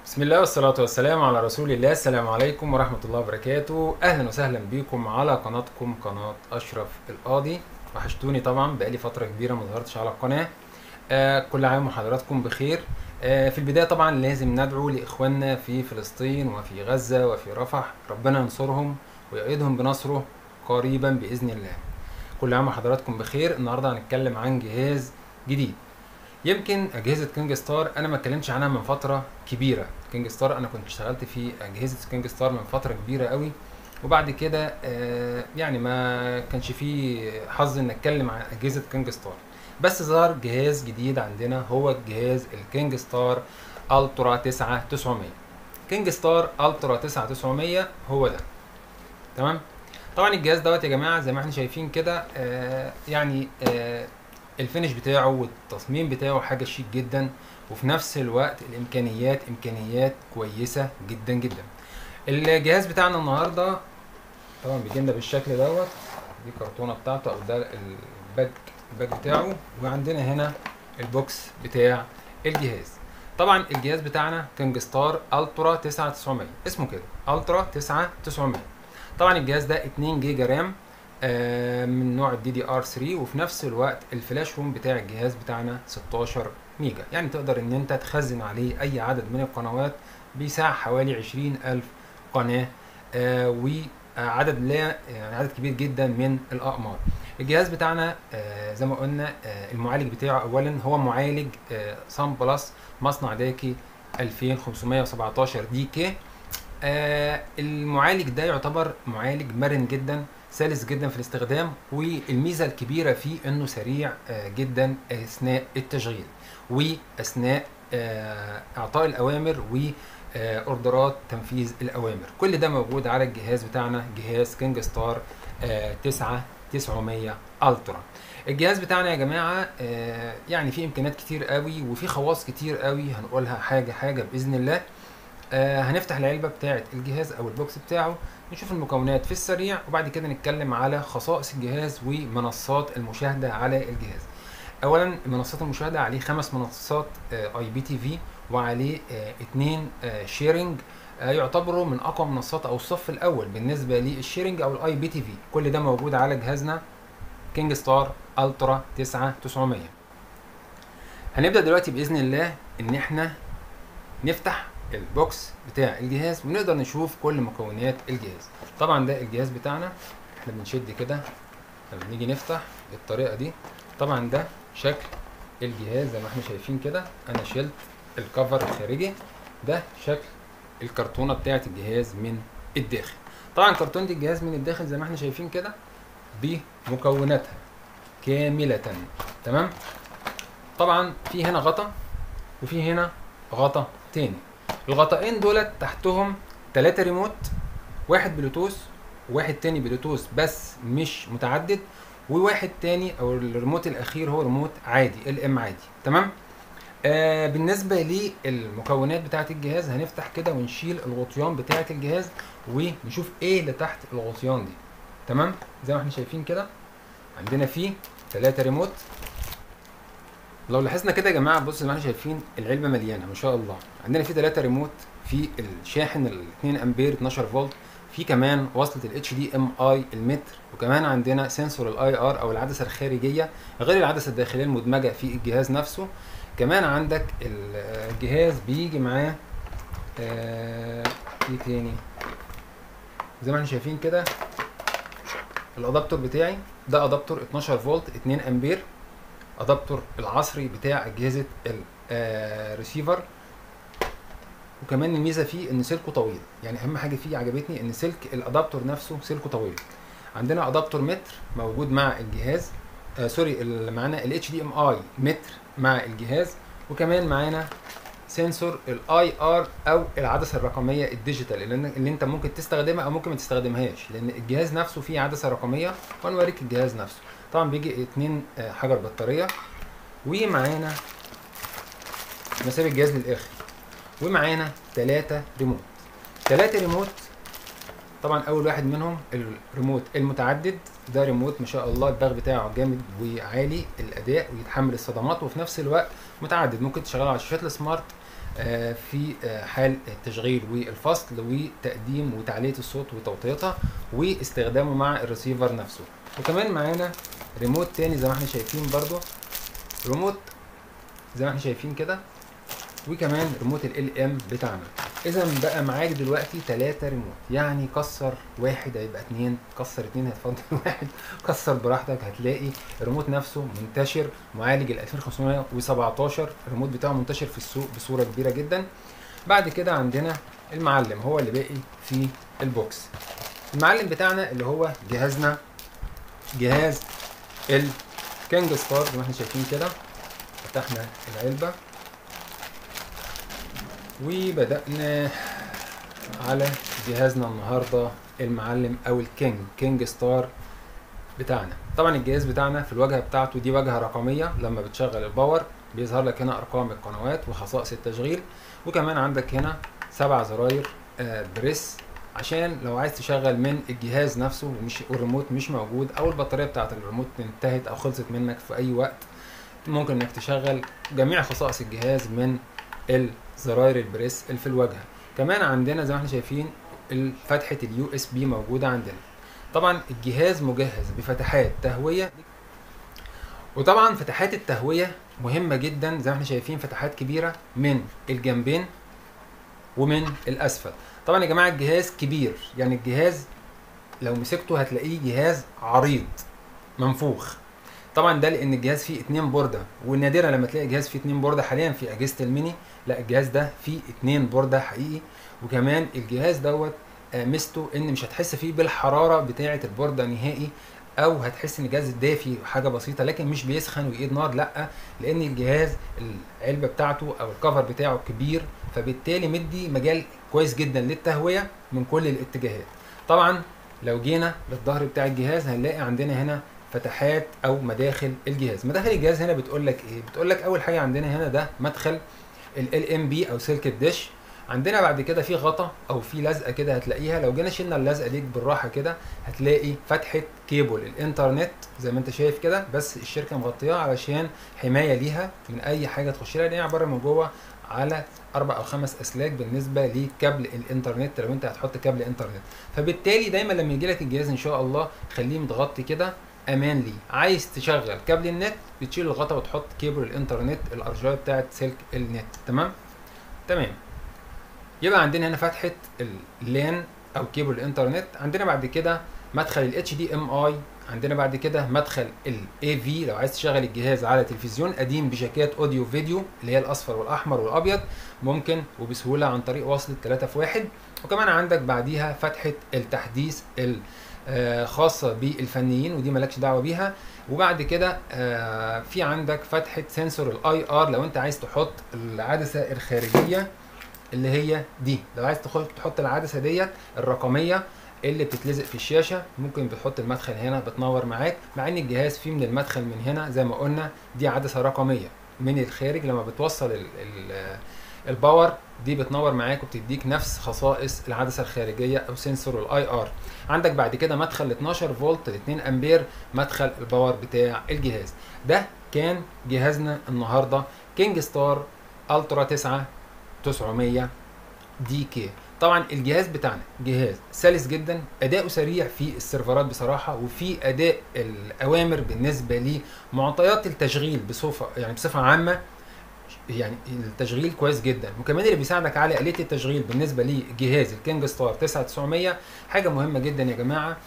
بسم الله والصلاة والسلام على رسول الله السلام عليكم ورحمة الله وبركاته أهلا وسهلا بكم على قناتكم قناة أشرف القاضي وحشتوني طبعا بقالي فترة كبيرة ما ظهرتش على القناة آه كل عام وحضراتكم بخير آه في البداية طبعا لازم ندعو لإخواننا في فلسطين وفي غزة وفي رفح ربنا ينصرهم ويأيدهم بنصره قريبا بإذن الله كل عام وحضراتكم بخير النهاردة هنتكلم عن جهاز جديد يمكن اجهزه كينج ستار انا ما اتكلمتش عنها من فتره كبيره كينج ستار انا كنت اشتغلت في اجهزه كينج ستار من فتره كبيره قوي وبعد كده آه يعني ما كانش فيه حظ ان اتكلم عن اجهزه كينج ستار بس ظهر جهاز جديد عندنا هو الجهاز الكينج ستار الترا 9900 كينج ستار الترا 9900 هو ده تمام طبعا الجهاز دوت يا جماعه زي ما احنا شايفين كده آه يعني آه الفينش بتاعه والتصميم بتاعه حاجه شيك جدا وفي نفس الوقت الامكانيات امكانيات كويسه جدا جدا الجهاز بتاعنا النهارده طبعا بيجي لنا بالشكل دوت دي كرتونه بتاعته او ده الباك الباك بتاعه وعندنا هنا البوكس بتاع الجهاز طبعا الجهاز بتاعنا كينج ستار الترا 9900 اسمه كده الترا 9900 طبعا الجهاز ده 2 جيجا رام من نوع الدي دي ار 3 وفي نفس الوقت الفلاش روم بتاع الجهاز بتاعنا 16 ميجا يعني تقدر ان انت تخزن عليه اي عدد من القنوات بيساع حوالي 20 الف قناة آه وعدد لا يعني عدد كبير جدا من الاقمار الجهاز بتاعنا آه زي ما قلنا آه المعالج بتاعه اولا هو معالج آه سان بلس مصنع داكي 2517 دي كي آه المعالج ده يعتبر معالج مرن جدا سلس جدا في الاستخدام والميزه الكبيره فيه انه سريع آه جدا اثناء التشغيل واثناء آه اعطاء الاوامر واوردرات تنفيذ الاوامر كل ده موجود على الجهاز بتاعنا جهاز كينج ستار 9900 الترا الجهاز بتاعنا يا جماعه يعني فيه امكانيات كتير قوي وفيه خواص كتير قوي هنقولها حاجه حاجه باذن الله آه هنفتح العلبه بتاعه الجهاز او البوكس بتاعه نشوف المكونات في السريع وبعد كده نتكلم على خصائص الجهاز ومنصات المشاهده على الجهاز اولا منصات المشاهده عليه خمس منصات اي بي تي في وعليه آه اتنين آه شيرنج آه يعتبروا من اقوى منصات او الصف الاول بالنسبه للشيرنج او الاي بي تي في كل ده موجود على جهازنا كينج ستار الترا 9900 هنبدا دلوقتي باذن الله ان احنا نفتح البوكس بتاع الجهاز ونقدر نشوف كل مكونات الجهاز طبعا ده الجهاز بتاعنا احنا بنشد كده لما نيجي نفتح بالطريقه دي طبعا ده شكل الجهاز زي ما احنا شايفين كده انا شلت الكفر الخارجي ده شكل الكرتونه بتاعه الجهاز من الداخل طبعا كرتونه الجهاز من الداخل زي ما احنا شايفين كده بمكوناتها كامله تمام طبعا في هنا غطا وفي هنا غطا تاني الغطائين دولت تحتهم ثلاثة ريموت واحد بلوتوث وواحد تاني بلوتوث بس مش متعدد وواحد تاني او الريموت الاخير هو ريموت عادي ال ام عادي تمام آه بالنسبة للمكونات بتاعة الجهاز هنفتح كده ونشيل الغطيان بتاعة الجهاز ونشوف ايه اللي تحت الغطيان دي تمام زي ما احنا شايفين كده عندنا فيه ثلاثة ريموت لو لاحظنا كده يا جماعه بصوا زي ما احنا شايفين العلبه مليانه ما شاء الله عندنا في ثلاثه ريموت في الشاحن ال 2 امبير 12 فولت في كمان وصله الاتش دي ام اي المتر وكمان عندنا سنسور الاي ار او العدسه الخارجيه غير العدسه الداخليه المدمجه في الجهاز نفسه كمان عندك الجهاز بيجي معاه آه ايه تاني زي ما احنا شايفين كده الادابتور بتاعي ده ادابتور 12 فولت 2 امبير ادابتور العصري بتاع اجهزه الريسيفر وكمان الميزه فيه ان سلكه طويل يعني اهم حاجه فيه عجبتني ان سلك الادابتور نفسه سلكه طويل عندنا ادابتور متر موجود مع الجهاز آه سوري معانا الاتش دي ام اي متر مع الجهاز وكمان معانا سنسور الاي ار او العدسه الرقميه الديجيتال اللي, اللي انت ممكن تستخدمها او ممكن ما تستخدمهاش لان الجهاز نفسه فيه عدسه رقميه وهنوريك الجهاز نفسه طبعا بيجي اتنين حجر بطاريه ومعانا مسافه الجهاز للاخر ومعانا ثلاثة ريموت ثلاثة ريموت طبعا اول واحد منهم الريموت المتعدد ده ريموت ما شاء الله الدغ بتاعه جامد وعالي الاداء ويتحمل الصدمات وفي نفس الوقت متعدد ممكن تشغله على شاشات السمارت آه، في آه، حال التشغيل والفصل وتقديم وتعلية الصوت وتوطيتها واستخدامه مع الريسيفر نفسه وكمان معانا ريموت تاني زي ما احنا شايفين برضو ريموت زي ما احنا شايفين كده وكمان ريموت ال ام بتاعنا اذا بقى معاك دلوقتي ثلاثة ريموت يعني كسر واحد هيبقى اتنين كسر اتنين هيتفضل واحد كسر براحتك هتلاقي الريموت نفسه منتشر معالج ال 2517 الريموت بتاعه منتشر في السوق بصورة كبيرة جدا بعد كده عندنا المعلم هو اللي باقي في البوكس المعلم بتاعنا اللي هو جهازنا جهاز الكينج ستار زي ما احنا شايفين كده فتحنا العلبة وبدأنا على جهازنا النهاردة المعلم او الكينج كينج ستار بتاعنا طبعا الجهاز بتاعنا في الواجهة بتاعته دي واجهة رقمية لما بتشغل الباور بيظهر لك هنا ارقام القنوات وخصائص التشغيل وكمان عندك هنا سبع زراير آه، بريس عشان لو عايز تشغل من الجهاز نفسه ومش والريموت مش موجود او البطاريه بتاعه الريموت انتهت او خلصت منك في اي وقت ممكن انك تشغل جميع خصائص الجهاز من الزراير البريس اللي في الواجهه كمان عندنا زي ما احنا شايفين ال- فتحه اليو اس بي موجوده عندنا طبعا الجهاز مجهز بفتحات تهويه وطبعا فتحات التهويه مهمه جدا زي ما احنا شايفين فتحات كبيره من الجنبين ومن الاسفل طبعا يا جماعه الجهاز كبير يعني الجهاز لو مسكته هتلاقيه جهاز عريض منفوخ طبعا ده لان الجهاز فيه اتنين بورده ونادرا لما تلاقي جهاز فيه اتنين بورده حاليا في اجهزه الميني لا الجهاز ده فيه اتنين بورده حقيقي وكمان الجهاز دوت آه، ميزته ان مش هتحس فيه بالحراره بتاعه البورده نهائي او هتحس ان الجهاز دافي حاجه بسيطه لكن مش بيسخن ويقيد نار لا لان الجهاز العلبه بتاعته او الكفر بتاعه كبير فبالتالي مدي مجال كويس جدا للتهويه من كل الاتجاهات طبعا لو جينا للظهر بتاع الجهاز هنلاقي عندنا هنا فتحات او مداخل الجهاز مداخل الجهاز هنا بتقول لك ايه بتقول لك اول حاجه عندنا هنا ده مدخل ال ام بي او سلك الدش عندنا بعد كده في غطا او في لزقه كده هتلاقيها لو جينا شلنا اللزقه دي بالراحه كده هتلاقي فتحه كيبل الانترنت زي ما انت شايف كده بس الشركه مغطياها علشان حمايه ليها من اي حاجه تخش لها لان هي عباره من جوه على اربع او خمس اسلاك بالنسبه لكابل الانترنت لو انت هتحط كابل انترنت فبالتالي دايما لما يجي لك الجهاز ان شاء الله خليه متغطي كده امان ليه عايز تشغل كابل النت بتشيل الغطا وتحط كيبل الانترنت الارجايه بتاعت سلك النت تمام تمام يبقى عندنا هنا فتحه اللان او كيبل الانترنت عندنا بعد كده مدخل الاتش دي ام اي عندنا بعد كده مدخل الاي في لو عايز تشغل الجهاز على تلفزيون قديم بجاكيت اوديو فيديو اللي هي الاصفر والاحمر والابيض ممكن وبسهوله عن طريق وصله 3 في 1 وكمان عندك بعديها فتحه التحديث الخاصه بالفنيين ودي مالكش دعوه بيها وبعد كده آه، في عندك فتحه سنسور الاي ار لو انت عايز تحط العدسه الخارجيه اللي هي دي لو عايز تخش تحط العدسه ديت الرقميه اللي بتتلزق في الشاشه ممكن بتحط المدخل هنا بتنور معاك مع ان الجهاز فيه من المدخل من هنا زي ما قلنا دي عدسه رقميه من الخارج لما بتوصل ال ال الباور دي بتنور معاك وبتديك نفس خصائص العدسه الخارجيه او سنسور الاي ار عندك بعد كده مدخل 12 فولت ل 2 امبير مدخل الباور بتاع الجهاز ده كان جهازنا النهارده كينج ستار الترا 9 900 دي كي طبعا الجهاز بتاعنا جهاز سلس جدا اداؤه سريع في السيرفرات بصراحه وفي اداء الاوامر بالنسبه لمعطيات التشغيل بصفه يعني بصفه عامه يعني التشغيل كويس جدا وكمان اللي بيساعدك على آلية التشغيل بالنسبة لجهاز الكينج ستار 9900 حاجة مهمة جدا يا جماعة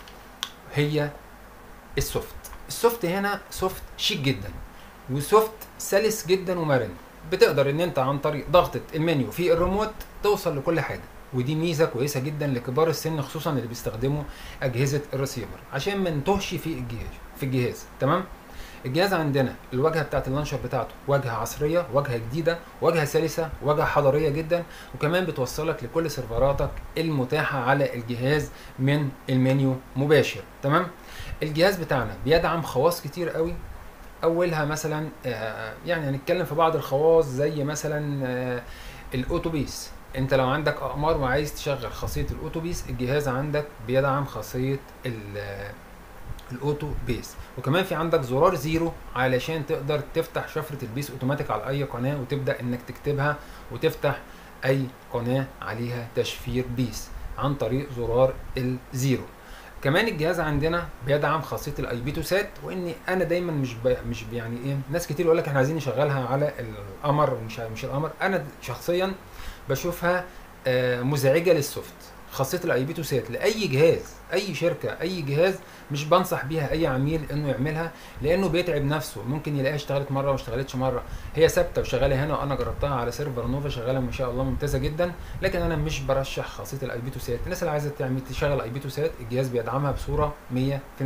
هي السوفت السوفت هنا سوفت شيك جدا وسوفت سلس جدا ومرن بتقدر ان انت عن طريق ضغطة المنيو في الريموت توصل لكل حاجة ودي ميزة كويسة جدا لكبار السن خصوصا اللي بيستخدموا أجهزة الريسيفر عشان ما نتوهش في الجهاز في الجهاز تمام الجهاز عندنا الواجهه بتاعت اللانشر بتاعته واجهه عصريه واجهه جديده واجهه سلسه واجهه حضاريه جدا وكمان بتوصلك لكل سيرفراتك المتاحه على الجهاز من المنيو مباشر تمام الجهاز بتاعنا بيدعم خواص كتير قوي اولها مثلا آه، يعني هنتكلم في بعض الخواص زي مثلا آه، الاوتوبيس انت لو عندك اقمار وعايز تشغل خاصيه الاوتوبيس الجهاز عندك بيدعم خاصيه ال- الاوتو بيس وكمان في عندك زرار زيرو علشان تقدر تفتح شفره البيس اوتوماتيك على اي قناه وتبدا انك تكتبها وتفتح اي قناه عليها تشفير بيس عن طريق زرار الزيرو كمان الجهاز عندنا بيدعم خاصيه الاي بي تو سات واني انا دايما مش ب... مش ب- يعني ايه ناس كتير يقول لك احنا عايزين نشغلها على القمر ومش مش القمر انا شخصيا بشوفها آه، مزعجه للسوفت خاصيه الاي بي تو سات لاي جهاز اي شركه اي جهاز مش بنصح بيها اي عميل انه يعملها لانه بيتعب نفسه ممكن يلاقيها اشتغلت مره وما اشتغلتش مره هي ثابته وشغاله هنا وانا جربتها على سيرفر نوفا شغاله ما شاء الله ممتازه جدا لكن انا مش برشح خاصيه الاي بي تو سات الناس اللي عايزه تعمل تشغل اي بي تو سات الجهاز بيدعمها بصوره 100%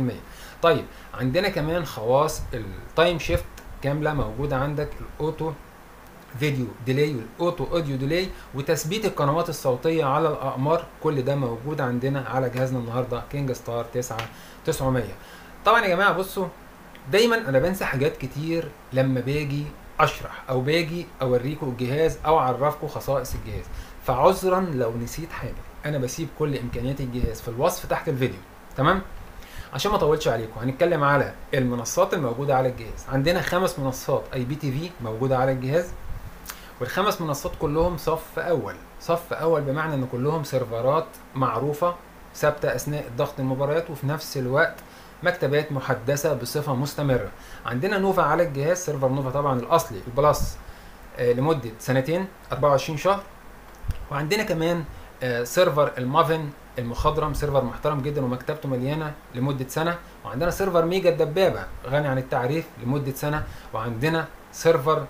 طيب عندنا كمان خواص التايم شيفت كامله موجوده عندك الاوتو فيديو ديلي والاوتو اوديو ديلي وتثبيت القنوات الصوتيه على الاقمار كل ده موجود عندنا على جهازنا النهارده كينج ستار 9 900 طبعا يا جماعه بصوا دايما انا بنسى حاجات كتير لما باجي اشرح او باجي اوريكم الجهاز او اعرفكم خصائص الجهاز فعذرا لو نسيت حاجه انا بسيب كل امكانيات الجهاز في الوصف تحت الفيديو تمام عشان ما اطولش عليكم هنتكلم على المنصات الموجوده على الجهاز عندنا خمس منصات اي بي تي في موجوده على الجهاز والخمس منصات كلهم صف اول صف اول بمعنى ان كلهم سيرفرات معروفه ثابته اثناء ضغط المباريات وفي نفس الوقت مكتبات محدثه بصفه مستمره عندنا نوفا على الجهاز سيرفر نوفا طبعا الاصلي البلس آه، لمده سنتين 24 شهر وعندنا كمان آه، سيرفر المافن المخضرم سيرفر محترم جدا ومكتبته مليانه لمده سنه وعندنا سيرفر ميجا الدبابه غني عن التعريف لمده سنه وعندنا سيرفر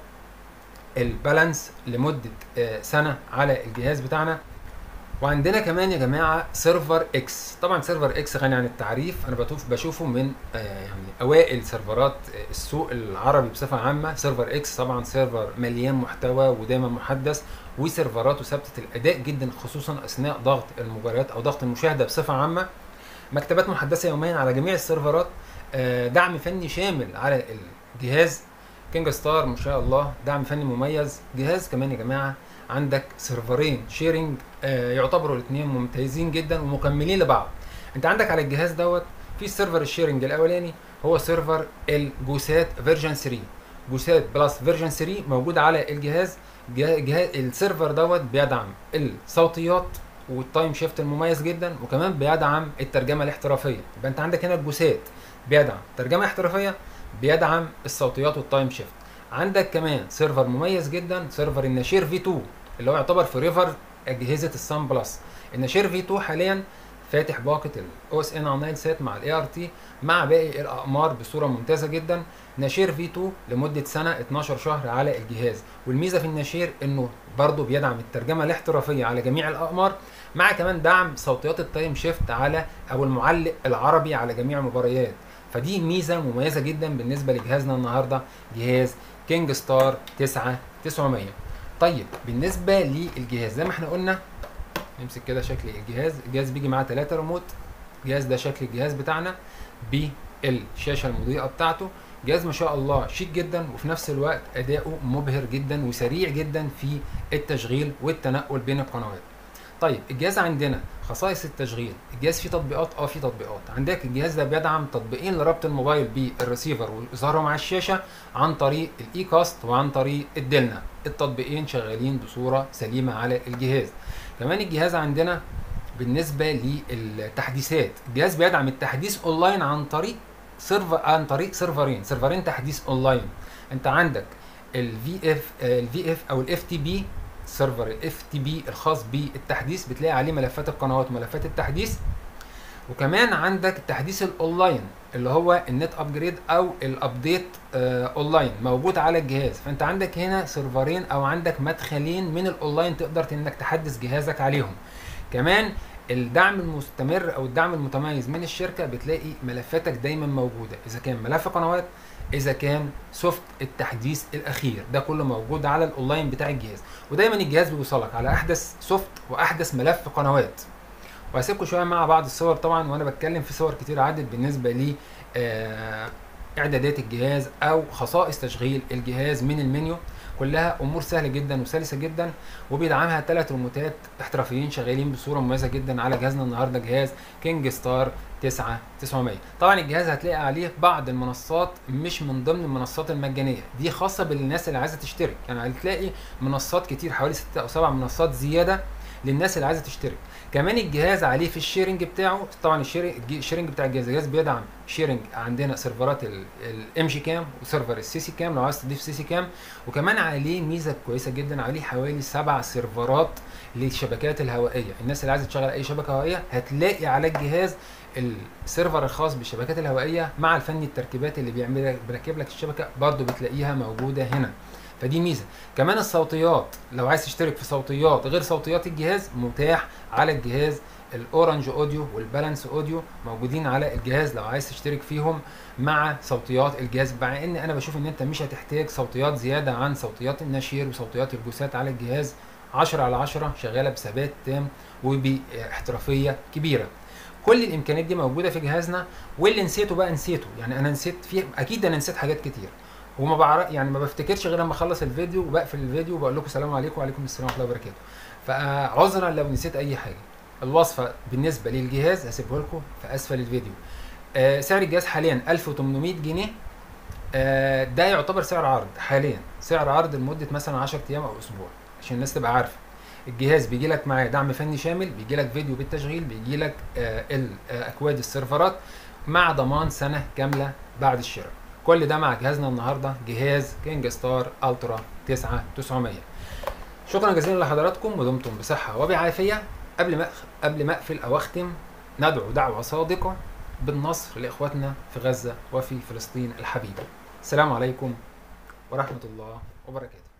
البالانس لمده آه، سنه على الجهاز بتاعنا وعندنا كمان يا جماعه سيرفر اكس طبعا سيرفر اكس غني عن التعريف انا بشوف بشوفه من آه، يعني اوائل سيرفرات آه، السوق العربي بصفه عامه سيرفر اكس طبعا سيرفر مليان محتوى ودايما محدث وسيرفراته ثابته الاداء جدا خصوصا اثناء ضغط المباريات او ضغط المشاهده بصفه عامه مكتبات محدثه يوميا على جميع السيرفرات آه، دعم فني شامل على الجهاز كينج ستار ما شاء الله دعم فني مميز جهاز كمان يا جماعه عندك سيرفرين شيرنج آه، يعتبروا الاثنين ممتازين جدا ومكملين لبعض انت عندك على الجهاز دوت في سيرفر الشيرنج الاولاني هو سيرفر الجوسات فيرجن 3 جوسات بلس فيرجن 3 موجود على الجهاز جه- جهاز السيرفر دوت بيدعم الصوتيات والتايم شيفت المميز جدا وكمان بيدعم الترجمه الاحترافيه يبقى انت عندك هنا الجوسات بيدعم ترجمه احترافيه بيدعم الصوتيات والتايم شيفت عندك كمان سيرفر مميز جدا سيرفر النشير في 2 اللي هو يعتبر في ريفر اجهزه السان بلس النشير في 2 حاليا فاتح باقه الاو اس ان على نايل سات مع الاي ار تي مع باقي الاقمار بصوره ممتازه جدا نشير في 2 لمده سنه 12 شهر على الجهاز والميزه في النشير انه برضه بيدعم الترجمه الاحترافيه على جميع الاقمار مع كمان دعم صوتيات التايم شيفت على او المعلق العربي على جميع المباريات فدي ميزه مميزه جدا بالنسبه لجهازنا النهارده جهاز كينج ستار 9 900 طيب بالنسبه للجهاز زي ما احنا قلنا نمسك كده شكل الجهاز الجهاز بيجي معاه 3 ريموت الجهاز ده شكل الجهاز بتاعنا بالشاشه المضيئه بتاعته جهاز ما شاء الله شيك جدا وفي نفس الوقت اداؤه مبهر جدا وسريع جدا في التشغيل والتنقل بين القنوات طيب الجهاز عندنا خصائص التشغيل الجهاز فيه تطبيقات اه فيه تطبيقات عندك الجهاز ده بيدعم تطبيقين لربط الموبايل بالريسيفر واظهارهم على الشاشه عن طريق الاي كاست وعن طريق الدلنا التطبيقين شغالين بصوره سليمه على الجهاز كمان الجهاز عندنا بالنسبه للتحديثات الجهاز بيدعم التحديث اونلاين عن طريق سيرفر عن طريق سيرفرين سيرفرين تحديث اونلاين انت عندك الفي اف الفي اف او الاف تي بي سيرفر الاف تي بي الخاص بالتحديث بتلاقي عليه ملفات القنوات وملفات التحديث وكمان عندك التحديث الاونلاين اللي هو النت ابجريد او الابديت آه اونلاين موجود على الجهاز فانت عندك هنا سيرفرين او عندك مدخلين من الاونلاين تقدر انك تحدث جهازك عليهم كمان الدعم المستمر او الدعم المتميز من الشركه بتلاقي ملفاتك دايما موجوده اذا كان ملف قنوات اذا كان سوفت التحديث الاخير ده كله موجود على الاونلاين بتاع الجهاز ودايما الجهاز بيوصلك على احدث سوفت واحدث ملف قنوات وهسيبكم شويه مع بعض الصور طبعا وانا بتكلم في صور كتير عدت بالنسبه لي آه اعدادات الجهاز او خصائص تشغيل الجهاز من المنيو كلها امور سهله جدا وسلسه جدا وبيدعمها ثلاث ريموتات احترافيين شغالين بصوره مميزه جدا على جهازنا النهارده جهاز كينج ستار 9 900 طبعا الجهاز هتلاقي عليه بعض المنصات مش من ضمن المنصات المجانيه دي خاصه بالناس اللي عايزه تشترك يعني هتلاقي منصات كتير حوالي 6 او 7 منصات زياده للناس اللي عايزه تشترك كمان الجهاز عليه في الشيرنج بتاعه طبعا الشيرنج الشيرنج بتاع الجهاز الجهاز بيدعم شيرنج عندنا سيرفرات الام جي كام وسيرفر السي سي كام لو عايز تضيف سي سي كام وكمان عليه ميزه كويسه جدا عليه حوالي سبع سيرفرات للشبكات الهوائيه الناس اللي عايزه تشغل اي شبكه هوائيه هتلاقي على الجهاز السيرفر الخاص بالشبكات الهوائيه مع الفني التركيبات اللي بيعمل بيركب لك الشبكه برضو بتلاقيها موجوده هنا فدي ميزه كمان الصوتيات لو عايز تشترك في صوتيات غير صوتيات الجهاز متاح على الجهاز الاورنج اوديو والبالانس اوديو موجودين على الجهاز لو عايز تشترك فيهم مع صوتيات الجهاز مع ان انا بشوف ان انت مش هتحتاج صوتيات زياده عن صوتيات النشير وصوتيات الجوسات على الجهاز 10 على 10 شغاله بثبات تام وباحترافيه كبيره كل الامكانيات دي موجوده في جهازنا واللي نسيته بقى نسيته يعني انا نسيت فيه اكيد انا نسيت حاجات كتير وما بعرف يعني ما بفتكرش غير لما اخلص الفيديو وبقفل الفيديو وبقول لكم السلام عليكم وعليكم السلام ورحمه الله وبركاته فعذرا لو نسيت اي حاجه الوصفه بالنسبه للجهاز هسيبه لكم في اسفل الفيديو آه سعر الجهاز حاليا 1800 جنيه آه ده يعتبر سعر عرض حاليا سعر عرض لمده مثلا 10 ايام او اسبوع عشان الناس تبقى عارفه الجهاز بيجي لك معاه دعم فني شامل بيجي لك فيديو بالتشغيل بيجي لك آه الاكواد السيرفرات مع ضمان سنه كامله بعد الشراء كل ده مع جهازنا النهارده جهاز كينج ستار الترا 9 900 شكرا جزيلا لحضراتكم ودمتم بصحه وبعافيه قبل ما قبل ما اقفل او اختم ندعو دعوه صادقه بالنصر لاخواتنا في غزه وفي فلسطين الحبيبه السلام عليكم ورحمه الله وبركاته